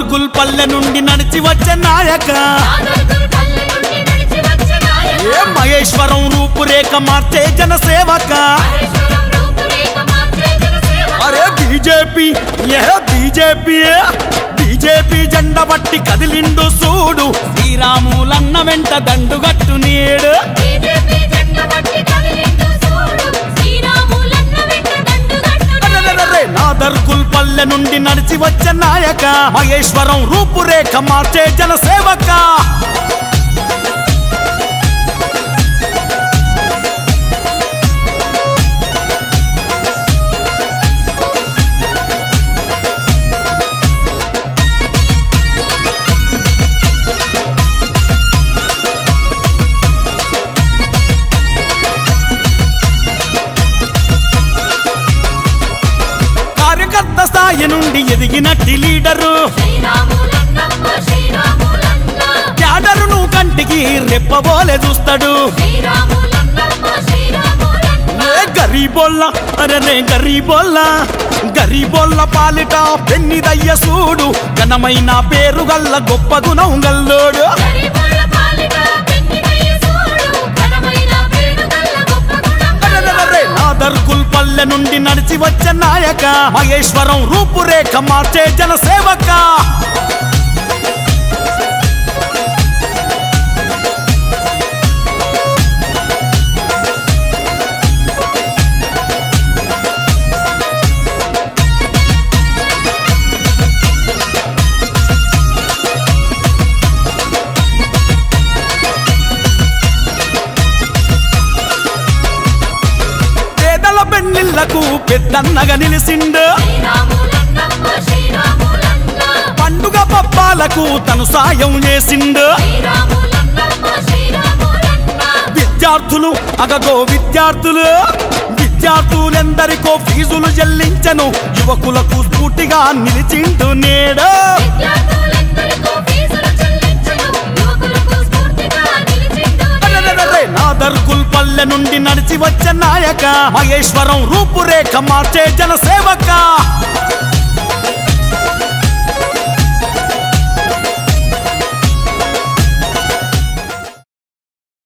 దర్గుల్ పల్లె నుండి నడిచి వచ్చే నాయక నాదర్గుల్ పల్లె నుండి నడిచి వచ్చే నాయక. ఏ మహేశ్వరం రూపురేఖ మార్చే జనసేవక మహేశ్వరం రూపురేఖ మార్చే జనసేవ. అరే బీజేపీ ఏ బీజేపీ బీజేపీ జెండ బట్టి కదిలిండు సూడు శ్రీరాములన్న వెంట దండుగట్టు నీడు బీజేపీ జెండా పట్టి కదిలిండు చూడు. శ్రీరాములన్న వెంట దండుగట్టుడు. అరెరెరెరె, నా దర్గుల్ పల్లె నుండి నడిచి వచ్చే నాయక మహేశ్వరం రూపురేఖ మార్చే జనసేవక కార్యకర్త స్థాయి నుండి ఎదిగినట్టి లీడరు శ్రీరాములన్నమ్మ శ్రీరాములన్న క్యాడరును కంటికి రెప్పబోలే చూస్తాడు శ్రీరాములన్నమ్మ శ్రీరాములన్న ఏ గరీబోళ్ళ అరే గరీబోళ్ళ గరీబోళ్ళ పాలిట పెన్నిదయ్య సూడు ఘనమైన పేరు గల్ల గొప్ప గుణం గల్లోడు గరీబుల పాలిట పెన్నిదయ్య చూడు. ఘనమైన పేరుగల్ల గొప్ప గుణం అరెరెరెరె, నా దర్గుల్ పల్లె నుండి నడిచి వచ్చే నాయక మహేశ్వరం రూపురేఖ మార్చే జనసేవక పేదల పెన్నిళ్లకు పెద్దన్నగా నిలిసిండు శ్రీరాములన్నమ్మ శ్రీరాములన్న పండుగ పప్పాలకు తను సాయం చేసిండు శ్రీరాములన్నమ్మ శ్రీరాములన్న విద్యార్థులు అగగో విద్యార్థులు విద్యార్థులెందరికో ఫీజులు చెల్లించను యువకులకు స్ఫూర్తిగా నిలిచిండు నేడు విద్యార్థులందరికీ ఫీజులు చెల్లించను. యువకులకు స్ఫూర్తిగా నిలిచిండు అరెరెరెరె, నా దర్గుల్ పల్లె నుండి నడిచి వచ్చే నాయక మహేశ్వరం రూపురేఖ మార్చే జనసేవక